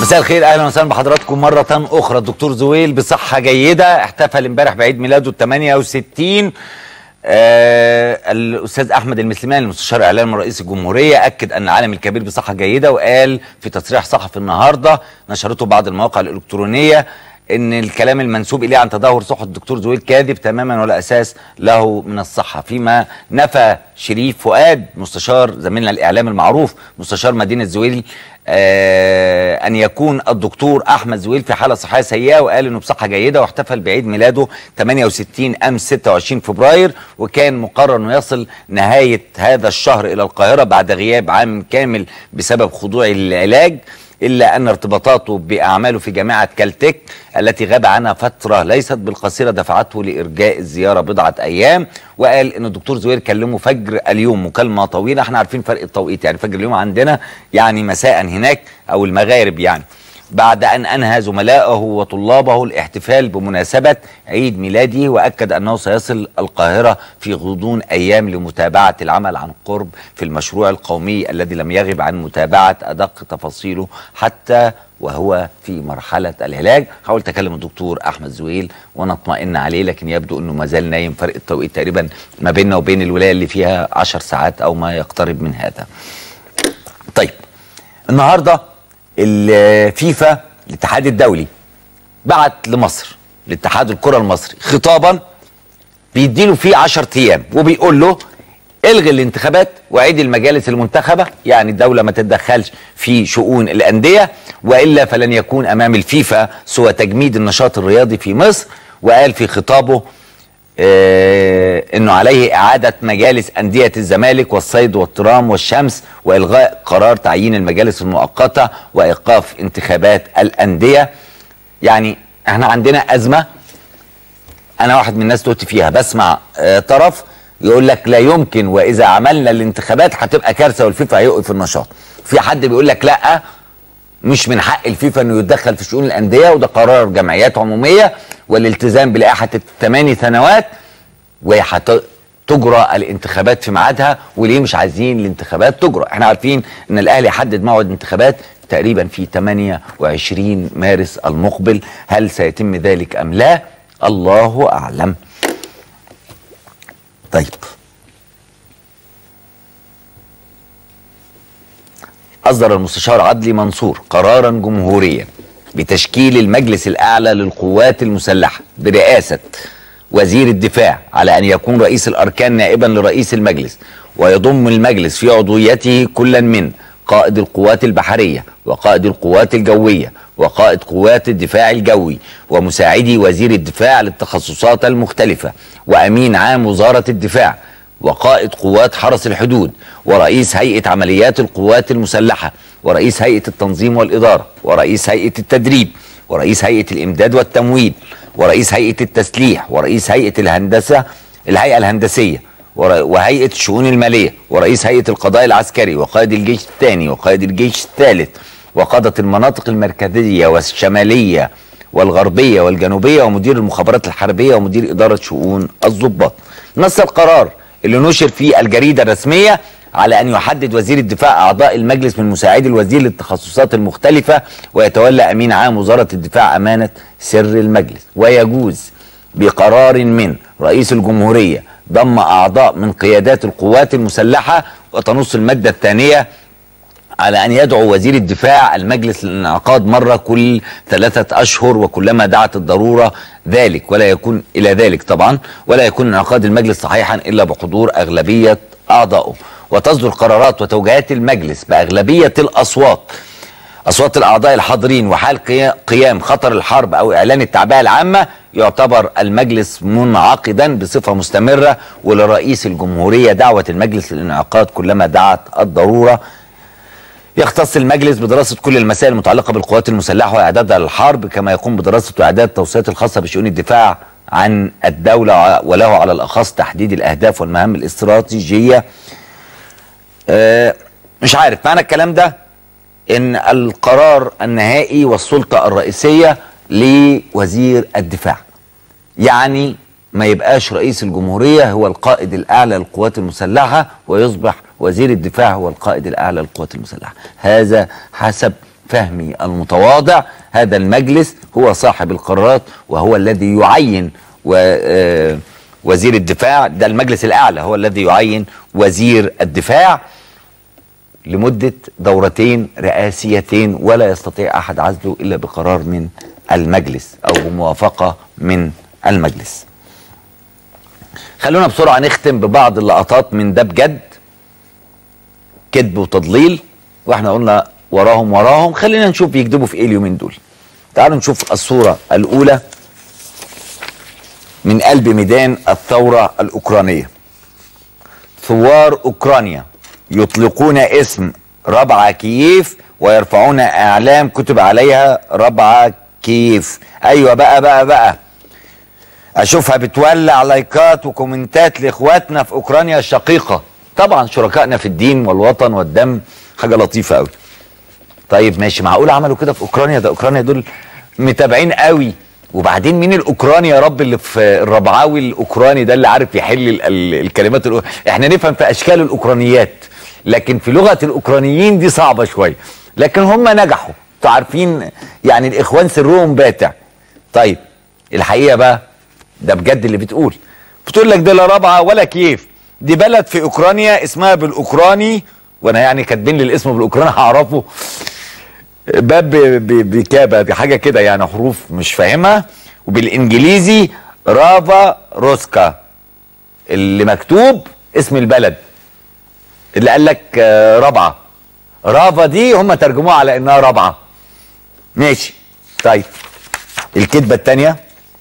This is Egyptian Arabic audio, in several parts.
مساء الخير اهلا وسهلا بحضراتكم مره اخرى الدكتور زويل بصحه جيده احتفل امبارح بعيد ميلاده ال 68 آه الاستاذ احمد المسلماني المستشار اعلام من رئيس الجمهوريه اكد ان العالم الكبير بصحه جيده وقال في تصريح صحفي النهارده نشرته بعض المواقع الالكترونيه ان الكلام المنسوب اليه عن تدهور صحه الدكتور زويل كاذب تماما ولا اساس له من الصحه فيما نفى شريف فؤاد مستشار زميلنا الاعلام المعروف مستشار مدينه زويل آه ان يكون الدكتور احمد زويل في حاله صحيه سيئه وقال انه بصحه جيده واحتفل بعيد ميلاده 68 امس 26 فبراير وكان مقرر انه يصل نهايه هذا الشهر الى القاهره بعد غياب عام كامل بسبب خضوعه للعلاج إلا أن ارتباطاته بأعماله في جامعة كالتك التي غاب عنها فترة ليست بالقصيرة دفعته لإرجاء الزيارة بضعة أيام وقال أن الدكتور زوير كلمه فجر اليوم مكالمة طويلة احنا عارفين فرق التوقيت يعني فجر اليوم عندنا يعني مساء هناك أو المغارب يعني بعد أن أنهى زملائه وطلابه الاحتفال بمناسبة عيد ميلاده وأكد أنه سيصل القاهرة في غضون أيام لمتابعة العمل عن قرب في المشروع القومي الذي لم يغب عن متابعة أدق تفاصيله حتى وهو في مرحلة العلاج حاولت أكلم الدكتور أحمد زويل وأنا اطمئن عليه لكن يبدو أنه ما زال نايم فرق التوقيت تقريبا ما بيننا وبين الولاية اللي فيها عشر ساعات أو ما يقترب من هذا طيب النهارده الفيفا الاتحاد الدولي بعت لمصر لاتحاد الكره المصري خطابا بيديله فيه 10 ايام وبيقول له الغي الانتخابات وعيد المجالس المنتخبه يعني الدوله ما تتدخلش في شؤون الانديه والا فلن يكون امام الفيفا سوى تجميد النشاط الرياضي في مصر وقال في خطابه آه انه عليه اعاده مجالس انديه الزمالك والصيد والترام والشمس والغاء قرار تعيين المجالس المؤقته وايقاف انتخابات الانديه يعني احنا عندنا ازمه انا واحد من الناس توت فيها بسمع آه طرف يقول لك لا يمكن واذا عملنا الانتخابات هتبقى كارثه والفيفا هيوقف النشاط في حد بيقول لك لا مش من حق الفيفا انه يتدخل في شؤون الانديه وده قرار جمعيات عموميه والالتزام بلائحه الثماني سنوات وهتجرى الانتخابات في ميعادها وليه مش عايزين الانتخابات تجرى احنا عارفين ان الاهلي حدد موعد انتخابات تقريبا في 28 مارس المقبل هل سيتم ذلك ام لا الله اعلم طيب أصدر المستشار عدلي منصور قرارا جمهوريا بتشكيل المجلس الأعلى للقوات المسلحة برئاسة وزير الدفاع على أن يكون رئيس الأركان نائبا لرئيس المجلس ويضم المجلس في عضويته كلا من قائد القوات البحرية وقائد القوات الجوية وقائد قوات الدفاع الجوي ومساعدي وزير الدفاع للتخصصات المختلفة وأمين عام وزارة الدفاع وقائد قوات حرس الحدود ورئيس هيئة عمليات القوات المسلحة ورئيس هيئة التنظيم والإدارة ورئيس هيئة التدريب ورئيس هيئة الإمداد والتمويل ورئيس هيئة التسليح ورئيس هيئة الهندسة الهيئة الهندسية وهيئة الشؤون المالية ورئيس هيئة القضاء العسكري وقائد الجيش الثاني وقائد الجيش الثالث وقادة المناطق المركزية والشمالية والغربية والجنوبية ومدير المخابرات الحربية ومدير إدارة شؤون الضباط نص القرار اللي نشر في الجريدة الرسمية على أن يحدد وزير الدفاع أعضاء المجلس من مساعدي الوزير للتخصصات المختلفة ويتولى أمين عام وزارة الدفاع أمانة سر المجلس ويجوز بقرار من رئيس الجمهورية ضم أعضاء من قيادات القوات المسلحة وتنص المادة الثانية على أن يدعو وزير الدفاع المجلس للانعقاد مرة كل ثلاثة أشهر وكلما دعت الضرورة ذلك ولا يكون إلى ذلك طبعا ولا يكون انعقاد المجلس صحيحا إلا بحضور أغلبية أعضائه وتصدر قرارات وتوجيهات المجلس بأغلبية الأصوات أصوات الأعضاء الحاضرين وحال قيام خطر الحرب أو إعلان التعبئة العامة يعتبر المجلس منعقدا بصفة مستمرة ولرئيس الجمهورية دعوة المجلس للانعقاد كلما دعت الضرورة يختص المجلس بدراسة كل المسائل المتعلقة بالقوات المسلحة وإعدادها للحرب كما يقوم بدراسة وإعداد التوصيات الخاصة بشؤون الدفاع عن الدولة وله على الأخص تحديد الأهداف والمهام الاستراتيجية أه مش عارف معنى الكلام ده إن القرار النهائي والسلطة الرئيسية لوزير الدفاع يعني ما يبقاش رئيس الجمهورية هو القائد الأعلى للقوات المسلحة ويصبح وزير الدفاع هو القائد الأعلى للقوات المسلحة هذا حسب فهمي المتواضع هذا المجلس هو صاحب القرارات وهو الذي يعين و آه، وزير الدفاع ده المجلس الأعلى هو الذي يعين وزير الدفاع لمدة دورتين رئاسيتين ولا يستطيع أحد عزله إلا بقرار من المجلس أو بموافقة من المجلس خلونا بسرعة نختم ببعض اللقطات من ده بجد كذب وتضليل واحنا قلنا وراهم وراهم خلينا نشوف بيكذبوا في ايه اليومين دول تعالوا نشوف الصورة الأولى من قلب ميدان الثورة الأوكرانية ثوار أوكرانيا يطلقون اسم ربعة كييف ويرفعون اعلام كتب عليها ربعة كييف ايوه بقى بقى بقى اشوفها بتولع لايكات وكومنتات لاخواتنا في اوكرانيا الشقيقة طبعا شركائنا في الدين والوطن والدم حاجة لطيفة قوي طيب ماشي معقول عملوا كده في اوكرانيا ده اوكرانيا دول متابعين قوي وبعدين مين الاوكراني يا رب اللي في الربعاوي الاوكراني ده اللي عارف يحل ال ال الكلمات الأو... احنا نفهم في اشكال الاوكرانيات لكن في لغه الاوكرانيين دي صعبه شويه لكن هم نجحوا انتوا عارفين يعني الاخوان سرهم باتع طيب الحقيقه بقى ده بجد اللي بتقول بتقول لك ده لا رابعه ولا كيف دي بلد في اوكرانيا اسمها بالاوكراني وانا يعني كاتبين لي الاسم بالاوكراني هعرفه باب بكابه حاجه كده يعني حروف مش فاهمها وبالانجليزي رافا روسكا اللي مكتوب اسم البلد اللي قال لك آه، رابعه رافا دي هم ترجموها على انها رابعه ماشي طيب الكذبه الثانيه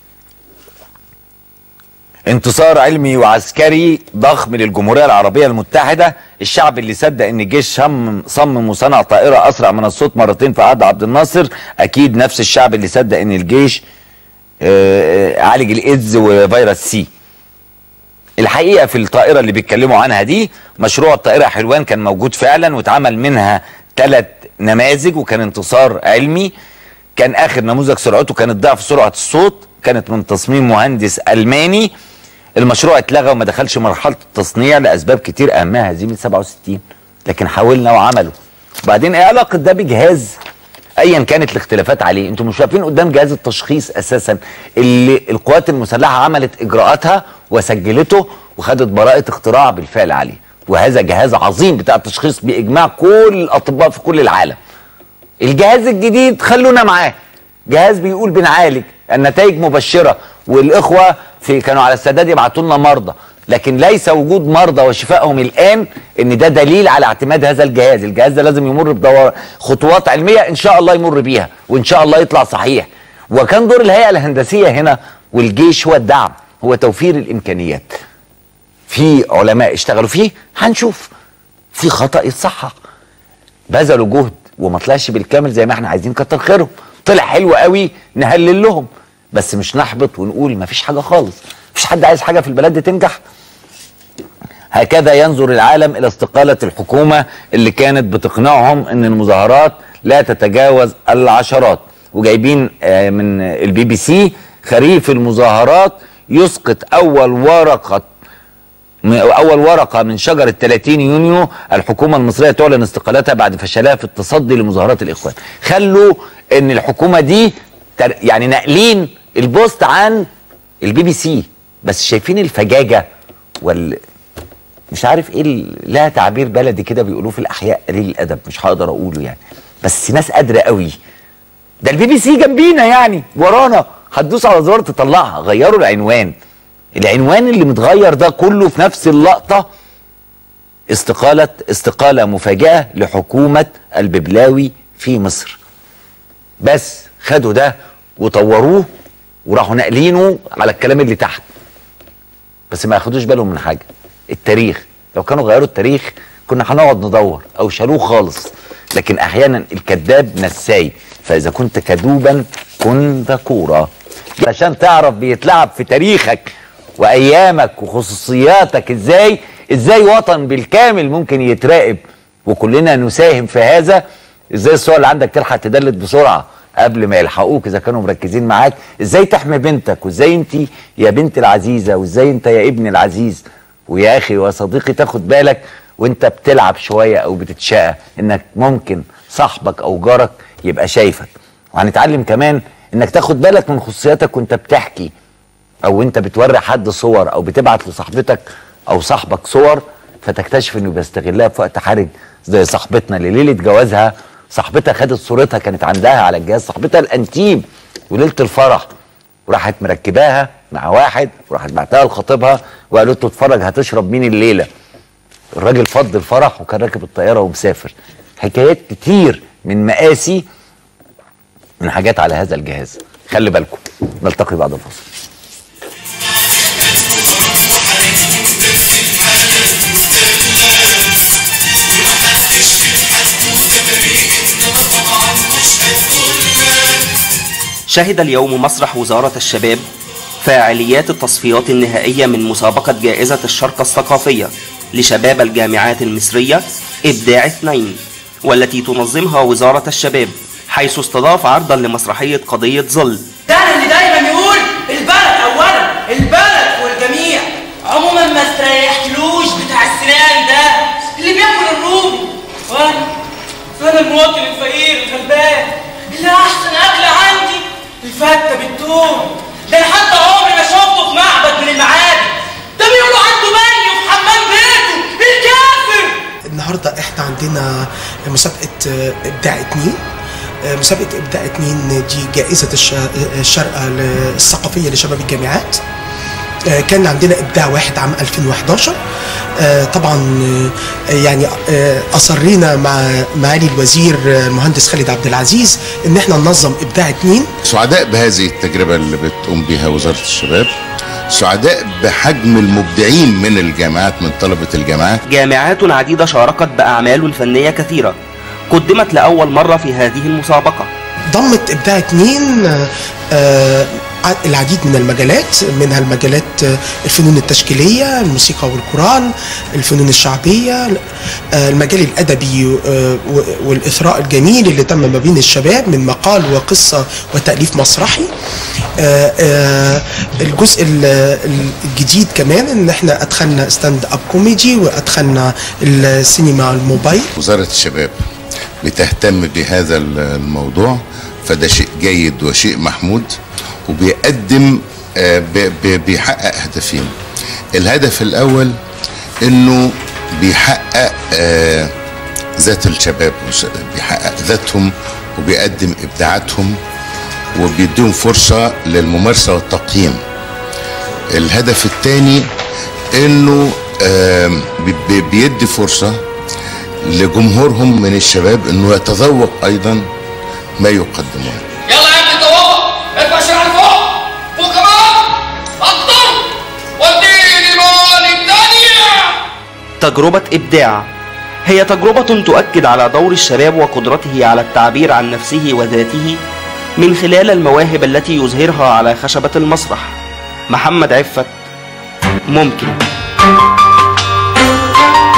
انتصار علمي وعسكري ضخم للجمهوريه العربيه المتحده الشعب اللي صدق ان الجيش صمم صمم وصنع طائره اسرع من الصوت مرتين في عهد عبد الناصر اكيد نفس الشعب اللي صدق ان الجيش آه، آه، عالج الايدز وفيروس سي الحقيقه في الطائره اللي بيتكلموا عنها دي مشروع الطائره حلوان كان موجود فعلا واتعمل منها ثلاث نماذج وكان انتصار علمي كان اخر نموذج سرعته كانت ضعف سرعه الصوت كانت من تصميم مهندس الماني المشروع اتلغى وما دخلش مرحله التصنيع لاسباب كتير اهمها هزيمه 67 لكن حاولنا وعملوا وبعدين ايه علاقه ده بجهاز ايا كانت الاختلافات عليه انتم مش واقفين قدام جهاز التشخيص اساسا اللي القوات المسلحه عملت اجراءاتها وسجلته وخدت براءه اختراع بالفعل عليه وهذا جهاز عظيم بتاع التشخيص باجماع كل الاطباء في كل العالم الجهاز الجديد خلونا معاه جهاز بيقول بنعالج النتائج مبشره والاخوه في كانوا على السداد يبعتوا لنا مرضى لكن ليس وجود مرضى وشفائهم الان ان ده دليل على اعتماد هذا الجهاز الجهاز ده لازم يمر بدور خطوات علميه ان شاء الله يمر بيها وان شاء الله يطلع صحيح وكان دور الهيئه الهندسيه هنا والجيش هو الدعم هو توفير الامكانيات في علماء اشتغلوا فيه هنشوف في خطا يتصحح بذلوا جهد وما طلعش بالكامل زي ما احنا عايزين كتر خيرهم طلع حلو قوي نهلل لهم بس مش نحبط ونقول مفيش حاجه خالص مفيش حد عايز حاجه في البلد دي تنجح هكذا ينظر العالم الى استقاله الحكومه اللي كانت بتقنعهم ان المظاهرات لا تتجاوز العشرات وجايبين آه، من البي بي سي خريف المظاهرات يسقط اول ورقه اول ورقه من شجره 30 يونيو الحكومه المصريه تعلن استقالتها بعد فشلها في التصدي لمظاهرات الاخوان خلوا ان الحكومه دي يعني ناقلين البوست عن البي بي سي بس شايفين الفجاجه وال مش عارف ايه لها تعبير بلدي كده بيقولوه في الاحياء قليل الادب مش هقدر اقوله يعني بس ناس قادره قوي ده البي بي سي جنبينا يعني ورانا هتدوس على زرار تطلعها غيروا العنوان العنوان اللي متغير ده كله في نفس اللقطه استقاله استقاله مفاجاه لحكومه الببلاوي في مصر بس خدوا ده وطوروه وراحوا ناقلينه على الكلام اللي تحت بس ما ياخدوش بالهم من حاجه التاريخ لو كانوا غيروا التاريخ كنا هنقعد ندور او شالوه خالص لكن احيانا الكذاب نساي فاذا كنت كذوبا كن ذكورا عشان تعرف بيتلعب في تاريخك وايامك وخصوصياتك ازاي ازاي وطن بالكامل ممكن يتراقب وكلنا نساهم في هذا ازاي الصور اللي عندك تلحق تدلت بسرعه قبل ما يلحقوك اذا كانوا مركزين معاك ازاي تحمي بنتك وازاي انت يا بنت العزيزه وازاي انت يا ابن العزيز ويا اخي ويا صديقي تاخد بالك وانت بتلعب شويه او بتتشقى انك ممكن صاحبك او جارك يبقى شايفك وهنتعلم كمان انك تاخد بالك من خصوصياتك وانت بتحكي او انت بتوري حد صور او بتبعت لصاحبتك او صاحبك صور فتكتشف انه بيستغلها في وقت حرج زي صاحبتنا اللي ليله جوازها صاحبتها خدت صورتها كانت عندها على الجهاز صاحبتها الانتيم وليله الفرح وراحت مركباها مع واحد وراحت بعتها لخطيبها وقالت له اتفرج هتشرب مين الليله الراجل فض الفرح وكان راكب الطياره ومسافر حكايات كتير من مقاسي من حاجات على هذا الجهاز خلي بالكم نلتقي بعد الفاصل شهد اليوم مسرح وزارة الشباب فاعليات التصفيات النهائية من مسابقة جائزة الشرق الثقافية لشباب الجامعات المصرية إبداع اثنين والتي تنظمها وزارة الشباب حيث استضاف عرضا لمسرحية قضية ظل ده أنا اللي دايما يقول البلد اولا البلد والجميع عموما ما استريحتلوش بتاع السنان ده اللي بياكل الرومي وانا فانا المواطن الفقير الغلبان اللي احسن اكل عندي الفته بالثوم ده انا حتى عمري ما شفته في معبد من المعابد ده بيقولوا عنده بني وفي حمام بيته الكافر النهارده احنا عندنا مسابقه ابداع اتنين مسابقه ابداع اتنين دي جائزه الش- الشارقه الثقافيه لشباب الجامعات كان عندنا ابداع واحد عام 2011 آه، طبعا آه، يعني آه، اصرينا مع معالي الوزير آه، المهندس خالد عبد العزيز ان احنا ننظم ابداع اتنين سعداء بهذه التجربة اللي بتقوم بها وزارة الشباب سعداء بحجم المبدعين من الجامعات من طلبة الجامعات جامعات عديدة شاركت بأعمال فنية كثيرة قدمت لأول مرة في هذه المسابقة ضمت ابداع اتنين آه، آه، العديد من المجالات منها المجالات آه، الفنون التشكيليه الموسيقى والكورال الفنون الشعبيه آه، المجال الادبي آه، و- والاثراء الجميل اللي تم ما بين الشباب من مقال وقصه وتاليف مسرحي آه، آه، الجزء ال- الجديد كمان ان احنا ادخلنا ستاند اب كوميدي وادخلنا السينما الموبايل وزارة الشباب بتهتم بهذا الموضوع فده شيء جيد وشيء محمود وبيقدم آه، ب- ب- بيحقق هدفين الهدف الأول إنه بيحقق آه، ذات الشباب وش- بيحقق ذاتهم وبيقدم إبداعاتهم وبيديهم فرصة للممارسة والتقييم الهدف الثاني انه آم، بي- بي- بيدي فرصة لجمهورهم من الشباب انه يتذوق ايضا ما يقدمون يلا يا ابني توقف ارفع شراع لفوق فوق كمان اكتر وديني مال الدنيا تجربة إبداع هي تجربة تؤكد على دور الشباب وقدرته على التعبير عن نفسه وذاته من خلال المواهب التي يظهرها على خشبة المسرح محمد عفت ممكن